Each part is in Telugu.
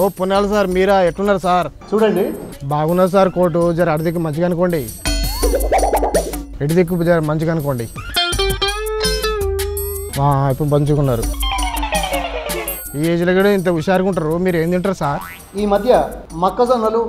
ఓ పుణ్యాలు సార్ మీరా ఎట్టున్నారు సార్ చూడండి బాగున్నారు సార్ కోటు జర అటు దిక్కు మంచిగా అనుకోండి ఎటు దిక్కు జర మంచిగా అనుకోండి ఆ, ఇప్పుడు మంచిగున్నారు ఈ ఏజ్లో కూడా ఇంత హుషారుగా ఉంటారు మీరు ఏం తింటారు సార్ ఈ మధ్య మొక్కజొన్నలు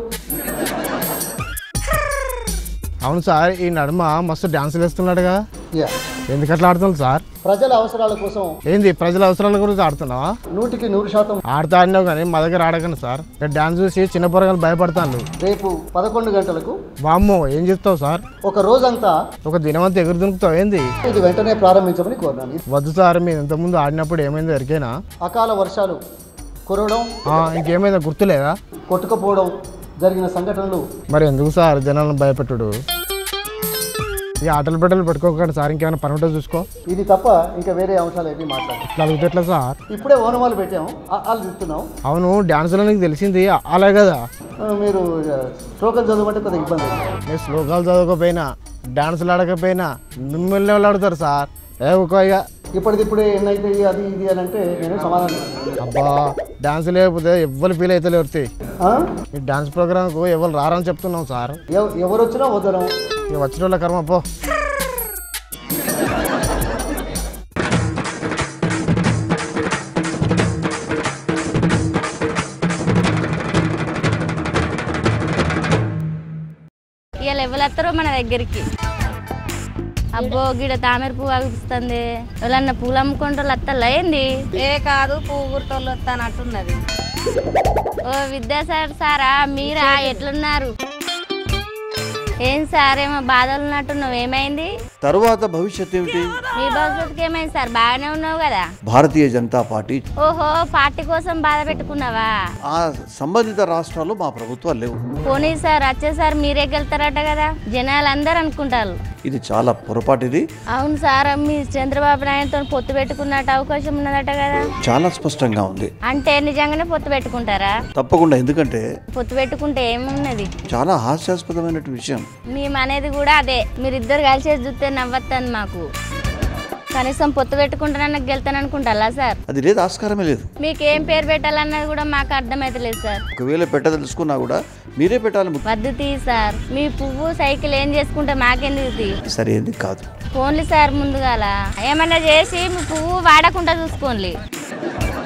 అవును సార్ ఈ నడుమ మస్తు డ్యాన్సులు వేస్తున్నాడుగా యా, ఎందుకు అట్లా ఆడుతున్నాడు సార్ ప్రజల అవసరాల కోసం ఏంది ప్రజల అవసరాల గురించి ఆడుతున్నావా నూటికి నూరు శాతం ఆడుతా ఆడినావు కానీ మా దగ్గర ఆడకండి సార్ ఇక్కడ డ్యాన్స్ చూసి చిన్న పొరగాలు భయపడతాను రేపు పదకొండు గంటలకు వామ్మో ఏం చెప్తావు సార్ ఒక రోజంతా ఒక దినమంతా ఎగురు దునుకుతావు ఏంది ఇది వెంటనే ప్రారంభించమని కోరినాను వద్దు సార్ మీరు ఇంతకుముందు ఆడినప్పుడు ఏమైంది ఎరికేనా అకాల వర్షాలు కురవడం ఆ, ఇంకేమైనా గుర్తులేదా కొట్టుకుపోవడం జరిగిన సంఘటనలు మరి ఎందుకు సార్ జనాలను భయపెట్టుడు ఈ ఆటలు బిడ్డలు పెట్టుకోకండి సార్ ఇంకేమైనా పని ఉంటే చూసుకో ఇది తప్ప ఇంకా వేరే అంశాలు ఏవి మాట్లాడారు ఇట్లా అడిగితే ఎట్లా సార్ ఇప్పుడే ఓనమాలు పెట్టాము వాళ్ళు తిప్పుతున్నాం అవును డ్యాన్సులో నీకు తెలిసింది అలా కదా ఆ, మీరు శ్లోకం చదవమంటే కొద్దిగా ఇబ్బంది అవుతుంది. నేను శ్లోకాలు చదవకపోయినా డాన్సులు ఆడకపోయినా మిమ్మల్ని వాళ్ళు ఆడతారు సార్ ఏ ఒక ఇక ఇప్పటికిప్పుడే ఎన్నైతే అది ఇది అని అంటే నేను సమాధానం చెప్తాను. అబ్బా డాన్స్ లేకపోతే ఎవ్వరు ఫీల్ అయితే లేరు ఆ? ఈ డాన్స్ ప్రోగ్రామ్కు ఎవరు రారని చెప్తున్నాం సార్ ఎవ- ఎవరు వచ్చినా వదలం ఇక వచ్చిన వాళ్ళ కర్మ పో ఇవాళ ఎవరు మన దగ్గరికి అబ్బో గిడ తామర పువ్వు అగుస్తుంది ఎవరన్నా పూలు అమ్ముకుంటారు వస్తారా ఏంది ఏ కాదు పువ్వు గుర్తోళ్ళు వస్తానట్టున్నది ఓ విద్యాసాగర్ సారా మీరా ఎట్లున్నారు ఏం సార్ ఏమో బాధలు ఉన్నట్టున్నావు ఏమైంది తరువాత భవిష్యత్ ఏమిటి మీ భవిష్యత్తుకి ఏమైంది సార్ బాగానే ఉన్నావు కదా భారతీయ జనతా పార్టీ ఓహో పార్టీ కోసం బాధ పెట్టుకున్నావా ఆ సంబంధిత రాష్ట్రాల్లో మా ప్రభుత్వాలు లేవు పోనీ సార్ వచ్చేసారి మీరే గెలుతారట కదా జనాలు అందరు అనుకుంటారు ఇది చాలా పొరపాటు ఇది అవును సార్ మీ చంద్రబాబు నాయుడుతో పొత్తు పెట్టుకున్నట్టు అవకాశం ఉన్నదట కదా చాలా స్పష్టంగా ఉంది అంటే నిజంగానే పొత్తు పెట్టుకుంటారా తప్పకుండా ఎందుకంటే పొత్తు పెట్టుకుంటే ఏమున్నది చాలా హాస్యాస్పదమైన విషయం మేము అనేది కూడా అదే మీరిద్దరు కలిసి చూస్తే నవ్వత్తాను మాకు కనీసం పొత్తు పెట్టుకుంటానన్న గెలుతాను అనుకుంటారా సార్ అది లేదు ఆస్కారమే లేదు మీకు ఏం పేరు పెట్టాలన్నది కూడా మాకు అర్థమైతలేదు సార్ ఒకవేళ పెట్టదలుచుకున్నా కూడా మీరే పెట్టాలి ము- వద్దు తీ సార్ మీ పువ్వు సైకిల్ ఏం చేసుకుంటే మాకెందుకు తీ సరైనది కాదు ఫోన్లు సార్ ముందుగాల ఏమన్నా చేసి మీ పువ్వు వాడకుండా చూసుకోండి